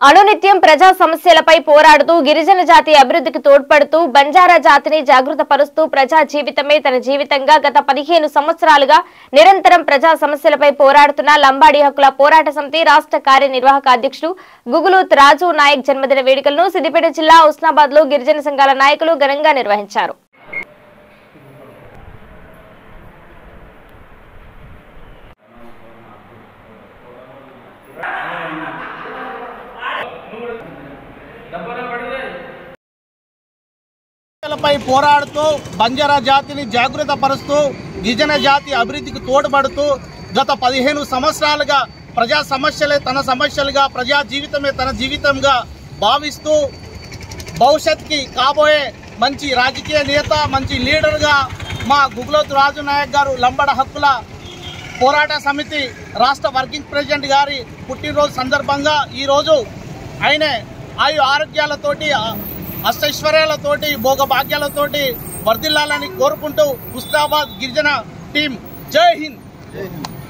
అనునిత్యం ప్రజా సమస్యలపై పోరాడుతూ గిరిజన జాతి అభివృద్ధికి తోడ్పడుతూ బంజారా జాతిని జాగృత పరుస్తూ ప్రజా జీవితమే తన జీవితంగా గత పదిహేను సంవత్సరాలుగా నిరంతరం ప్రజా సమస్యలపై పోరాడుతున్న లంబాడి హక్కుల పోరాట సమితి రాష్ట్ర కార్యనిర్వాహక అధ్యక్షుడు గుగులూత్ రాజు నాయక్ జన్మదిన వేడుకలను సిద్దిపేట జిల్లా ఉస్నాబాద్ లో గిరిజన సంఘాల నాయకులు ఘనంగా నిర్వహించారు సమస్యలపై పోరాడుతూ బంజారా జాతిని జాగృత పరుస్తూ గిరిజన జాతి అభివృద్ధికి తోడ్పడుతూ గత పదిహేను సంవత్సరాలుగా ప్రజా సమస్యలే తన సమస్యలుగా ప్రజా జీవితమే తన జీవితంగా భావిస్తూ భవిష్యత్కి కాబోయే మంచి రాజకీయ నేత మంచి లీడర్గా మా గుగ్లోత్ రాజు నాయక్ గారు లంబడ హక్కుల పోరాట సమితి రాష్ట్ర వర్కింగ్ ప్రెసిడెంట్ గారి పుట్టినరోజు సందర్భంగా ఈరోజు ఆయన ఆయు ఆరోగ్యాలతోటి అష్టైశ్వర్యాలతోటి భోగభాగ్యాలతోటి వర్ధిల్లాలని కోరుకుంటూ ఉస్తాబాద్ గిరిజన టీం జై హింద్